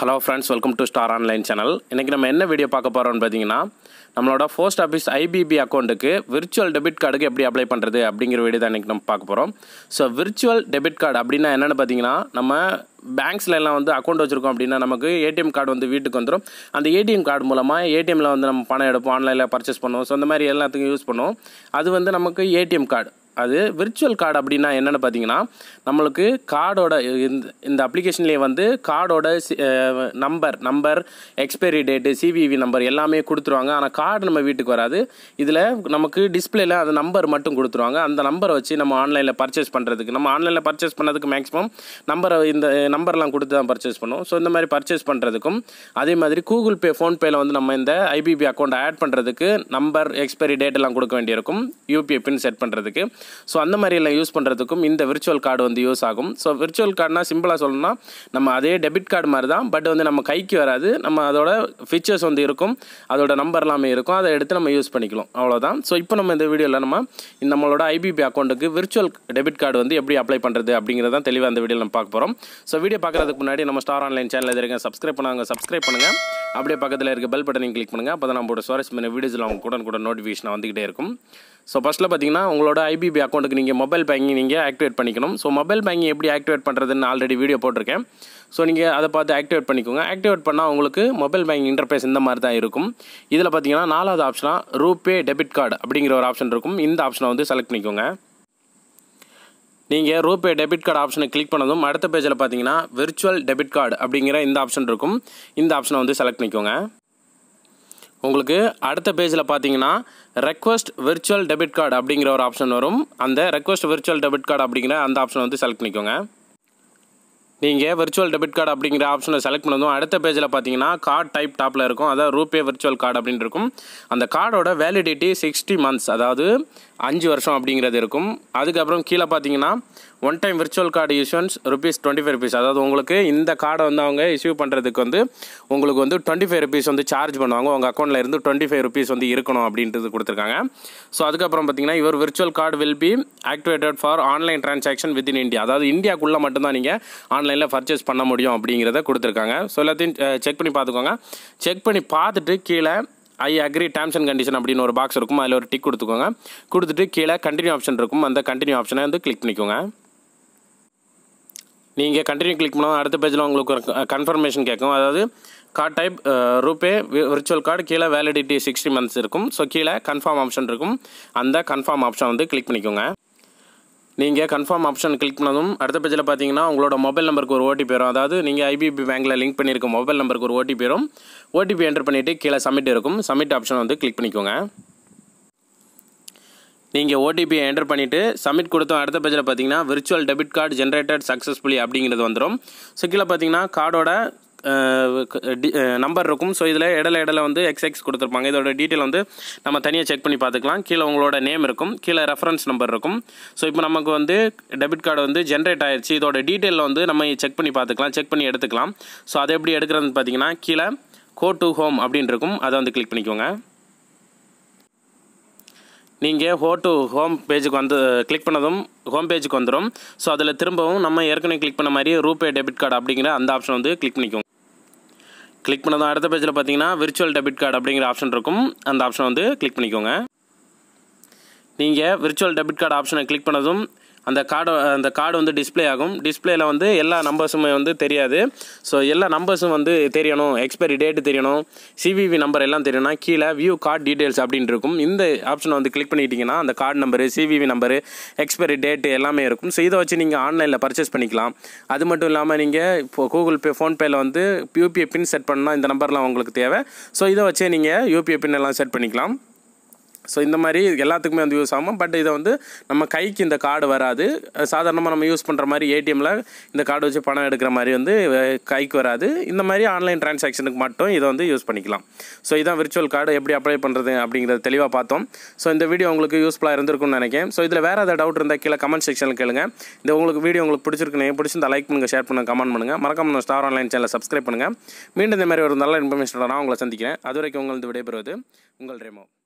hello friends welcome to star online channel இன்றைக்கி நம்ம என்ன வீடியோ பார்க்க போகிறோம்னு பார்த்தீங்கன்னா நம்மளோட போஸ்ட் ஆஃபீஸ் ஐபிபி அக்கௌண்ட்டுக்கு விர்ச்சுவல் டெபிட் கார்டுக்கு எப்படி அப்ளை பண்ணுறது அப்படிங்கிற வீடியோ தான் இன்றைக்கி நம்ம பார்க்க போகிறோம் ஸோ விர்ச்சுவல் டெபிட் கார்டு அப்படின்னா என்னென்னு பார்த்தீங்கன்னா நம்ம பேங்க்ஸ்ல எல்லாம் வந்து அக்கௌண்ட் வச்சுருக்கோம் அப்படின்னா நமக்கு ஏடிஎம் கார்டு வந்து வீட்டுக்கு வந்துடும் அந்த ஏடிஎம் கார்டு மூலமாக ஏடிஎம்மில் வந்து நம்ம பணம் எடுப்போம் ஆன்லைனில் பர்ச்சேஸ் பண்ணுவோம் ஸோ அந்த மாதிரி எல்லாத்துக்கும் யூஸ் பண்ணுவோம் அது வந்து நமக்கு ஏடிஎம் கார்டு அது விர்ச்சுவல் கார்டு அப்படின்னா என்னென்னு பார்த்தீங்கன்னா நம்மளுக்கு கார்டோட இந்த இந்த அப்ளிகேஷன்லேயே வந்து கார்டோட number number expiry date CVV number எல்லாமே கொடுத்துருவாங்க ஆனால் கார்டு நம்ம வீட்டுக்கு வராது இதில் நமக்கு டிஸ்பிளேல அந்த நம்பர் மட்டும் கொடுத்துருவாங்க அந்த நம்பரை வச்சு நம்ம ஆன்லைனில் பர்ச்சேஸ் பண்ணுறதுக்கு நம்ம ஆன்லைனில் பர்ச்சேஸ் பண்ணதுக்கு மேக்ஸிமம் நம்பரை இந்த நம்பர்லாம் கொடுத்து தான் பர்ச்சேஸ் பண்ணுவோம் ஸோ இந்த மாதிரி பர்ச்சேஸ் பண்ணுறதுக்கும் அதே மாதிரி கூகுள் பே ஃபோன்பேயில் வந்து நம்ம இந்த ஐபிபி அக்கௌண்ட் ஆட் பண்ணுறதுக்கு நம்பர் எக்ஸ்பைரி டேட் எல்லாம் கொடுக்க வேண்டியிருக்கும் யூபிஐ பின் செட் பண்ணுறதுக்கு ஸோ அந்த மாதிரி எல்லாம் யூஸ் பண்ணுறதுக்கும் இந்த விர்ச்சுவல் கார்டு வந்து யூஸ் ஆகும் ஸோ விர்ச்சுவல் கார்டுனா சிம்பிளாக சொல்லணும்னா நம்ம அதே டெபிட் கார்டு மாதிரி தான் பட் வந்து நம்ம கைக்கு வராது நம்ம அதோட ஃபீச்சர்ஸ் வந்து இருக்கும் அதோட நம்பர் எல்லாமே இருக்கும் அதை எடுத்து நம்ம யூஸ் பண்ணிக்கலாம் அவ்வளோதான் ஸோ இப்போ நம்ம இந்த வீடியோவில் நம்ம நம்மளோட ஐபிபி அக்கௌண்ட்டுக்கு விர்ச்சுவல் டெபிட் கார்டு வந்து எப்படி அப்ளை பண்ணுறது அப்படிங்கிறத தெளிவாக இந்த வீடியோவில் நம்ம பார்க்க போகிறோம் ஸோ வீடியோ பார்க்குறதுக்கு முன்னாடி நம்ம ஸ்டார் ஆன்லைன் சேனல் இருக்க சப்ஸ்கிரைப் பண்ணாங்க சப்ஸ்கிரைப் பண்ணுங்கள் அப்படியே பக்கத்தில் இருக்க பெல் பட்டனையும் கிளிக் பண்ணுங்கள் அப்போ தான் நம்மளோட சுவாரஸ்யமான வீடியோஸில் அவங்க கூட கூட நோட்டிஃபிகேஷன் வந்துகிட்டே இருக்கும் ஸோ ஃபஸ்ட்டில் பார்த்தீங்கன்னா உங்களோட ஐபிபி அக்கௌண்ட்டுக்கு நீங்கள் மொபைல் பேங்கிங் நீங்கள் ஆக்டிவேட் பண்ணிக்கணும் ஸோ மொபைல் பேங்கிங் எப்படி ஆக்டிவேட் பண்ணுறதுன்னு ஆல்ரெடி வீடியோ போட்டிருக்கேன் ஸோ நீங்கள் அதை பார்த்து ஆக்டிவேட் பண்ணிக்கோங்க ஆக்டிவேட் பண்ணால் உங்களுக்கு மொபைல் பேங்கிங் இன்டர்ஃபேஸ் இந்த மாதிரி தான் இருக்கும் இதில் பார்த்தீங்கன்னா நாலாவது ஆப்ஷனாக ரூபே டெபிட் கார்டு அப்படிங்கிற ஒரு ஆப்ஷன் இருக்கும் இந்த ஆப்ஷனை வந்து செலக்ட் பண்ணிக்கோங்க நீங்கள் ரூபே டெபிட் கார்டு ஆப்ஷனை கிளிக் பண்ணதும் அடுத்த பேஜில் பார்த்தீங்கன்னா விர்ச்சுவல் டெபிட் கார்டு அப்படிங்கிற இந்த ஆப்ஷன் இருக்கும் இந்த ஆப்ஷனை வந்து செலக்ட் பண்ணிக்கோங்க உங்களுக்கு அடுத்த பேஜில் பார்த்தீங்கன்னா ரெக்வஸ்ட் விர்ச்சுவல் டெபிட் கார்டு அப்படிங்கிற ஒரு ஆப்ஷன் வரும் அந்த ரெக்வஸ்ட் விர்ச்சுவல் டெபிட் கார்டு அப்படிங்கிற அந்த ஆப்ஷனை வந்து செலக்ட் பண்ணிக்கோங்க நீங்கள் விர்ச்சுவல் டெபிட் கார்டு அப்படிங்கிற ஆப்ஷனை செலக்ட் பண்ணதும் அடுத்த பேஜில் பார்த்தீங்கன்னா கார்டு டைப் டாப்பில் இருக்கும் அதாவது ரூபே விர்ச்சுவல் கார்டு அப்படின்னு இருக்கும் அந்த கார்டோட வேலிடிட்டி சிக்ஸ்டி மந்த்ஸ் அதாவது அஞ்சு வருஷம் அப்படிங்கிறது இருக்கும் அதுக்கப்புறம் கீழே பார்த்தீங்கன்னா one time virtual card issuance rupees twenty five rupees அதாவது உங்களுக்கு இந்த கார்டை வந்து அவங்க இஷ்யூ பண்ணுறதுக்கு வந்து உங்களுக்கு வந்து டுவெண்ட்டி ஃபைவ் ருபீஸ் வந்து சார்ஜ் பண்ணுவாங்க உங்கள் அக்கௌண்ட்டில் இருந்து டுவெண்ட்டி ஃபைவ் ருபீஸ் வந்து இருக்கணும் அப்படின்றது கொடுத்துருக்காங்க ஸோ அதுக்கப்புறம் பார்த்தீங்கன்னா இவர் virtual card will be activated for online transaction within India அதாவது இந்தியாக்குள்ளே மட்டும்தான் நீங்கள் ஆன்லைனில் பர்ச்சேஸ் பண்ண முடியும் அப்படிங்கிறத கொடுத்துருக்காங்க ஸோ எல்லாத்தையும் செக் பண்ணி பார்த்துக்கோங்க செக் பண்ணி பார்த்துட்டு கீழே I agree terms and condition அப்படின்னு ஒரு பாக்ஸ் இருக்கும் அதில் ஒரு டிக் கொடுத்துக்கோங்க கொடுத்துட்டு கீழே கண்டினியூ ஆப்ஷன் இருக்கும் அந்த கண்டினியூ ஆப்ஷனை வந்து கிளிக் பண்ணிக்கோங்க நீங்கள் கண்டினியூ கிளிக் பண்ணால் அடுத்த பேஜில் உங்களுக்கு ஒரு கன்ஃபர்மேஷன் கேட்கும் அதாவது card type RuPay virtual card கீழே வேலிடிட்டி சிக்ஸ்டி மந்த்ஸ் இருக்கும் ஸோ கீழே கன்ஃபார்ம் ஆப்ஷன் இருக்கும் அந்த கன்ஃபார்ம் ஆப்ஷன் வந்து கிளிக் பண்ணிக்கோங்க நீங்கள் கன்ஃபார்ம் ஆப்ஷன் கிளிக் பண்ணதும் அடுத்த பேஜில் பார்த்தீங்கன்னா உங்களோட மொபைல் நம்பருக்கு ஒரு ஓடிபி வரும் அதாவது நீங்கள் ஐபிபி பேங்க்கில் லிங்க் பண்ணியிருக்க மொபைல் நம்பருக்கு ஒரு ஓடிபி வரும் ஓடிபி என்டர் பண்ணிவிட்டு கீழே சப்மிட் இருக்கும் சப்மிட் ஆப்ஷன் வந்து கிளிக் பண்ணிக்கோங்க நீங்கள் ஓடிபி என்டர் பண்ணிவிட்டு சப்மிட் கொடுத்தோம் அடுத்த பேஜில் பார்த்தீங்கன்னா virtual debit card generated successfully அப்படிங்கிறது வந்துடும் ஸோ கீழே பார்த்தீங்கன்னா கார்டோட நம்பர் இருக்கும் ஸோ இதில் இடையில இடையில வந்து எக்ஸ் எக்ஸ் கொடுத்துருப்பாங்க இதோட டீட்டெயில் வந்து நம்ம தனியாக செக் பண்ணி பார்த்துக்கலாம் கீழே உங்களோட நேம் இருக்கும் கீழே ரெஃபரன்ஸ் நம்பர் இருக்கும் ஸோ இப்போ நமக்கு வந்து டெபிட் கார்டு வந்து ஜென்ரேட் ஆயிடுச்சு இதோட டீட்டெயிலில் வந்து நம்ம செக் பண்ணி பார்த்துக்கலாம் செக் பண்ணி எடுத்துக்கலாம் ஸோ அதை எப்படி எடுக்கிறதுன்னு பார்த்தீங்கன்னா கீழே கோ டு ஹோம் அப்படின்னு இருக்கும் அதை வந்து கிளிக் பண்ணிக்கோங்க நீங்கள் ஹோ டு ஹோம் பேஜுக்கு வந்து கிளிக் பண்ணதும் ஹோம் பேஜுக்கு வந்துடும் ஸோ அதில் திரும்பவும் நம்ம ஏற்கனவே கிளிக் பண்ண மாதிரி ரூபே டெபிட் கார்டு அப்படிங்கிற அந்த ஆப்ஷன் வந்து கிளிக் பண்ணிக்கோங்க கிளிக் பண்ணதும் அடுத்த பேஜில் பார்த்தீங்கன்னா விர்ச்சுவல் டெபிட் கார்டு அப்படிங்கிற ஆப்ஷன் இருக்கும் அந்த ஆப்ஷன் வந்து கிளிக் பண்ணிக்கோங்க நீங்கள் விர்ச்சுவல் டெபிட் கார்டு ஆப்ஷனை கிளிக் பண்ணதும் அந்த கார்டு அந்த கார்டு வந்து டிஸ்பிளே ஆகும் டிஸ்பிளேயில் வந்து எல்லா நம்பர்ஸுமே வந்து தெரியாது ஸோ எல்லா நம்பர்ஸும் வந்து தெரியணும் எக்ஸ்பைரி டேட்டு தெரியணும் சிவிவி நம்பர் எல்லாம் தெரியணும்னா கீழே வியூ கார்டு டீட்டெயில்ஸ் அப்படின்ட்டு இருக்கும் இந்த ஆப்ஷனை வந்து கிளிக் பண்ணிட்டீங்கன்னா அந்த card number CVV number expiry date எல்லாமே இருக்கும் ஸோ இதை வச்சு நீங்கள் ஆன்லைனில் பர்ச்சேஸ் பண்ணிக்கலாம் அது மட்டும் இல்லாமல் நீங்கள் இப்போ கூகுள் பே ஃபோன்பேயில் வந்து யூபிஐ பின் செட் பண்ணால் இந்த நம்பர்லாம் உங்களுக்கு தேவை ஸோ இதை வச்சே நீங்கள் யூபிஐ பின் எல்லாம் செட் பண்ணிக்கலாம் ஸோ இந்த மாதிரி எல்லாத்துக்குமே வந்து யூஸ் ஆகும் பட் இதை வந்து நம்ம கைக்கு இந்த கார்டு வராது சாதாரணமாக நம்ம யூஸ் பண்ணுற மாதிரி ஏடிஎம்மில் இந்த கார்டு வச்சு பணம் எடுக்கிற மாதிரி வந்து கைக்கு வராது இந்த மாதிரி ஆன்லைன் டிரான்சாக்ஷனுக்கு மட்டும் இதை வந்து யூஸ் பண்ணிக்கலாம் ஸோ இதான் விர்ச்சுவல் கார்டு எப்படி அப்ளை பண்ணுறது அப்படிங்கிறத தெளிவாக பார்த்தோம் ஸோ இந்த வீடியோ உங்களுக்கு யூஸ்ஃபுல்லாக இருந்திருக்கும்னு நினைக்கிறேன் ஸோ இதில் வேறு ஏதாவது டவுட் இருந்தால் கீழே கமெண்ட் செக்ஷனில் கேளுங்க இந்த உங்களுக்கு வீடியோ உங்களுக்கு பிடிச்சிருக்குன்னு பிடிச்சிருந்தா லைக் பண்ணுங்கள் ஷேர் பண்ணுங்கள் கமெண்ட் பண்ணுங்கள் மறக்காம ஸ்டார் ஆன்லைன் சேனலை சப்ஸ்கிரைப் பண்ணுங்கள் மீண்டும் இந்த மாதிரி ஒரு நல்ல இன்ஃபர்மேஷன் நான் உங்களை சந்திக்கிறேன் அது வரைக்கும் உங்களுக்கு விடைபெறுவது உங்கள் ரேமோ